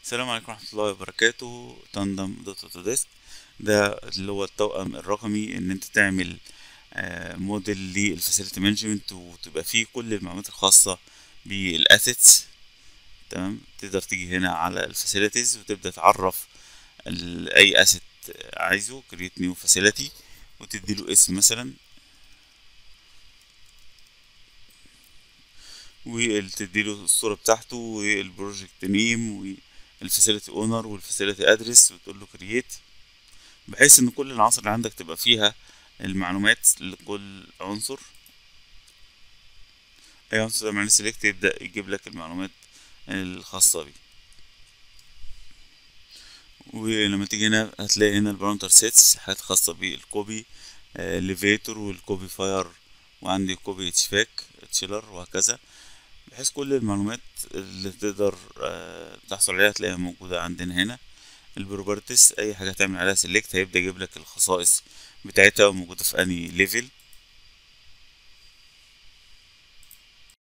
السلام عليكم ورحمة الله وبركاته تندم دوت اوتوديسك ده اللي هو التوأم الرقمي ان انت تعمل آه، موديل للفاسيلتي مانجمنت وتبقى فيه كل المعلومات الخاصة بالاسيتس تمام تقدر تيجي هنا على الفاسيلتيز وتبدأ تعرف ال- اي اسيت عايزه create new facility وتديله اسم مثلا وتديله الصورة بتاعته والبروجكت نيم والفاسيلتي اونر والفاسيلتي ادرس وتقول له كرييت بحيث ان كل العناصر اللي عندك تبقى فيها المعلومات لكل عنصر اي عنصر تعمل سيلكت يبدأ يجيب لك المعلومات الخاصة بيه ولما تيجي هنا هتلاقي هنا البارامتر سيتس حاجات خاصة بالكوبي ليفيتور والكوبي فاير وعندي كوبي اتشفاك تشيلر وهكذا بحيث كل المعلومات اللي تقدر آه، تحصل عليها تلاقيها موجودة عندنا هنا البروبرتيز اي حاجة تعمل عليها سيلكت هيبدأ يجيب لك الخصائص بتاعتها وموجودة في انهي ليفل